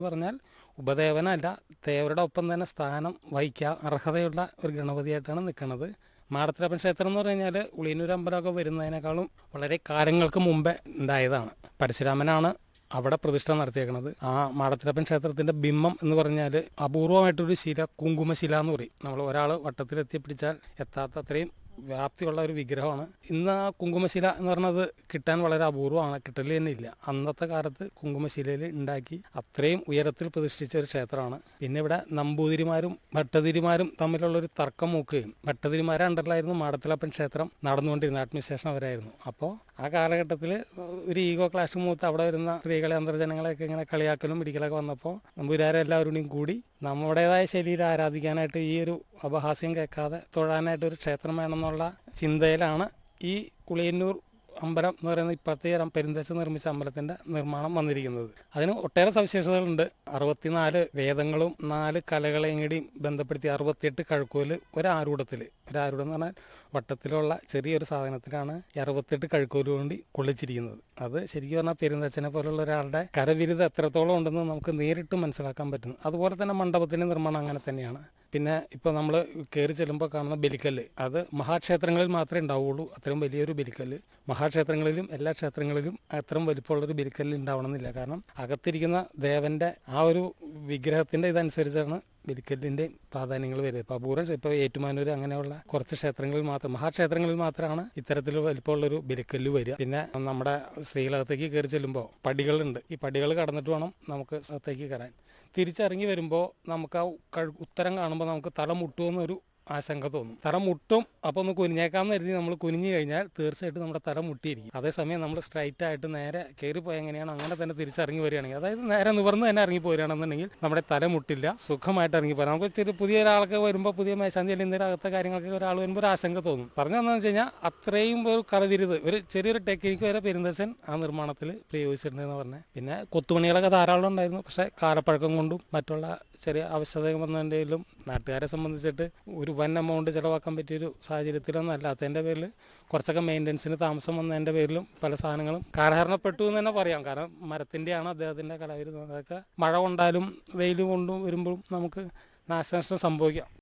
പറഞ്ഞാൽ ഉപദേവനല്ല തേവരുടെ ഒപ്പം തന്നെ സ്ഥാനം വഹിക്കാൻ അർഹതയുള്ള ഒരു ഗണപതിയായിട്ടാണ് നിൽക്കുന്നത് മാടത്തിലപ്പൻ ക്ഷേത്രം എന്ന് പറഞ്ഞു കഴിഞ്ഞാൽ ഉളിയന്നൂർ അമ്പലമൊക്കെ വരുന്നതിനേക്കാളും വളരെ കാലങ്ങൾക്ക് മുമ്പേ ഉണ്ടായതാണ് പരശുരാമനാണ് അവിടെ പ്രതിഷ്ഠ നടത്തിയേക്കുന്നത് ആ മാടത്തിലപ്പൻ ക്ഷേത്രത്തിന്റെ ബിംബം എന്ന് പറഞ്ഞാൽ അപൂർവമായിട്ടൊരു ശില കുങ്കുമശില എന്ന് പറയും നമ്മൾ ഒരാൾ വട്ടത്തിലെത്തി പിടിച്ചാൽ എത്താത്ത അത്രയും വ്യാപ്തിയുള്ള ഒരു വിഗ്രഹമാണ് ഇന്ന് ആ കുങ്കുമശില എന്ന് പറഞ്ഞത് കിട്ടാൻ വളരെ അപൂർവമാണ് കിട്ടൽ തന്നെ ഇല്ല അന്നത്തെ കാലത്ത് കുങ്കുമശിലയിൽ ഉണ്ടാക്കി അത്രയും ഉയരത്തിൽ പ്രതിഷ്ഠിച്ച ഒരു ക്ഷേത്രമാണ് പിന്നെ ഇവിടെ നമ്പൂതിരിമാരും ഭട്ടതിരിമാരും തമ്മിലുള്ള ഒരു തർക്കം മൂക്കുകയും ഭട്ടതിരിമാരെ അണ്ടറിലായിരുന്നു മാടത്തിലപ്പൻ ക്ഷേത്രം നടന്നുകൊണ്ടിരുന്ന അഡ്മിനിസ്ട്രേഷൻ അവരായിരുന്നു അപ്പോൾ ആ കാലഘട്ടത്തിൽ ഒരു ഈഗോ ക്ലാഷ് മൂത്ത് അവിടെ വരുന്ന സ്ത്രീകളെ അന്തർജനങ്ങളെയൊക്കെ ഇങ്ങനെ കളിയാക്കലും പിടിക്കലൊക്കെ വന്നപ്പോൾ നമ്പൂരാരെ എല്ലാവരുടെയും കൂടി നമ്മുടേതായ ശരീരം ആരാധിക്കാനായിട്ട് ഈ ഒരു അപഹാസ്യം കേൾക്കാതെ തൊഴാനായിട്ട് ഒരു ക്ഷേത്രം വേണമെന്നുള്ള ചിന്തയിലാണ് ഈ കുളിയന്നൂർ അമ്പലം എന്ന് പറയുന്ന ഇപ്പോഴത്തെ ഈ പെരുന്തേശം നിർമ്മിച്ച അമ്പലത്തിന്റെ നിർമ്മാണം വന്നിരിക്കുന്നത് അതിന് ഒട്ടേറെ സവിശേഷതകളുണ്ട് അറുപത്തിനാല് വേദങ്ങളും നാല് കലകളെയും കൂടി ബന്ധപ്പെടുത്തി അറുപത്തിയെട്ട് കഴുക്കോല് ഒരാരൂഢത്തിൽ ഒരാരൂഢം എന്ന് പറഞ്ഞാൽ വട്ടത്തിലുള്ള ചെറിയൊരു സാധനത്തിലാണ് ഈ അറുപത്തെട്ട് കഴുക്കോല് കൊണ്ട് കൊള്ളിച്ചിരിക്കുന്നത് അത് ശരിക്കും പറഞ്ഞാൽ പെരുന്തച്ഛനെ പോലുള്ള ഒരാളുടെ കരവിരുത് എത്രത്തോളം ഉണ്ടെന്ന് നമുക്ക് നേരിട്ട് മനസ്സിലാക്കാൻ പറ്റുന്നു അതുപോലെ തന്നെ മണ്ഡപത്തിന്റെ നിർമ്മാണം അങ്ങനെ തന്നെയാണ് പിന്നെ ഇപ്പോൾ നമ്മൾ കയറി ചെല്ലുമ്പോൾ കാണുന്ന ബലിക്കല്ല് അത് മഹാക്ഷേത്രങ്ങളിൽ മാത്രമേ ഉണ്ടാവുള്ളൂ അത്രയും വലിയൊരു ബലിക്കല്ല് മഹാക്ഷേത്രങ്ങളിലും എല്ലാ ക്ഷേത്രങ്ങളിലും അത്രയും വലിപ്പമുള്ളൊരു ബലിക്കല്ല് ഉണ്ടാവണമെന്നില്ല കാരണം അകത്തിരിക്കുന്ന ദേവന്റെ ആ ഒരു വിഗ്രഹത്തിന്റെ ഇതനുസരിച്ചാണ് ബലിക്കല്ലിന്റെ പ്രാധാന്യങ്ങൾ വരുന്നത് ഇപ്പോൾ അപൂർവം ഇപ്പോൾ ഏറ്റുമാനൂർ അങ്ങനെയുള്ള കുറച്ച് ക്ഷേത്രങ്ങളിൽ മാത്രം മഹാക്ഷേത്രങ്ങളിൽ മാത്രമാണ് ഇത്തരത്തിൽ വലിപ്പമുള്ളൊരു ബലിക്കല്ല് വരിക പിന്നെ നമ്മുടെ ശ്രീലകത്തേക്ക് കയറി ചെല്ലുമ്പോൾ പടികളുണ്ട് ഈ പടികൾ കടന്നിട്ട് വേണം നമുക്ക് അകത്തേക്ക് കയറാൻ തിരിച്ചിറങ്ങി വരുമ്പോൾ നമുക്ക് ആ കഴു- ഉത്തരം കാണുമ്പോൾ നമുക്ക് തല മുട്ടുമെന്നൊരു ആശങ്ക തോന്നും തല മുട്ടും അപ്പോൾ ഒന്ന് കുനിഞ്ഞേക്കാമെന്ന് കരുതി നമ്മൾ കുനിഞ്ഞു കഴിഞ്ഞാൽ തീർച്ചയായിട്ടും നമ്മുടെ തല മുട്ടിയിരിക്കും അതേസമയം നമ്മൾ സ്ട്രൈറ്റ് ആയിട്ട് നേരെ കയറിപ്പോയി എങ്ങനെയാണ് അങ്ങനെ തന്നെ തിരിച്ചിറങ്ങി വരികയാണെങ്കിൽ അതായത് നേരെ നിവർന്ന് തന്നെ ഇറങ്ങി പോരുകയാണെന്നുണ്ടെങ്കിൽ നമ്മുടെ തല മുട്ടില്ല സുഖമായിട്ട് ഇറങ്ങി പോരാം നമുക്ക് ചെറിയ പുതിയ ഒരാൾക്ക് വരുമ്പോൾ പുതിയ മേശാന്തി അല്ലെങ്കിൽ എന്തെങ്കിലും അകത്തെ കാര്യങ്ങളൊക്കെ ഒരാൾ വരുമ്പോൾ ഒരു ആശങ്ക തോന്നും പറഞ്ഞതെന്ന് വെച്ച് കഴിഞ്ഞാൽ അത്രയും ഒരു കറതിരുത് ഒരു ചെറിയൊരു ടെക്നിക്ക് വരെ പെരുന്തച്ചൻ ആ നിർമ്മാണത്തിൽ പ്രയോഗിച്ചിട്ടുണ്ടെന്ന് പറഞ്ഞത് പിന്നെ കൊത്തുപണികളൊക്കെ ധാരാളം ഉണ്ടായിരുന്നു പക്ഷേ കാലപ്പഴക്കം കൊണ്ടും മറ്റുള്ള ചെറിയ ആവശ്യത വന്നതിൻ്റെയിലും നാട്ടുകാരെ സംബന്ധിച്ചിട്ട് ഒരു വൻ എമൗണ്ട് ചിലവാക്കാൻ പറ്റിയൊരു സാഹചര്യത്തിലൊന്നും അല്ലാത്തതിൻ്റെ പേരിൽ കുറച്ചൊക്കെ മെയിൻ്റനൻസിന് താമസം വന്നതിൻ്റെ പേരിലും പല സാധനങ്ങളും കാലഹരണപ്പെട്ടു എന്ന് തന്നെ പറയാം കാരണം മരത്തിൻ്റെയാണ് അദ്ദേഹത്തിൻ്റെ കലാവിരുത് അതൊക്കെ മഴ കൊണ്ടാലും വെയിൽ കൊണ്ടും വരുമ്പോഴും നമുക്ക് നാശനഷ്ടം സംഭവിക്കാം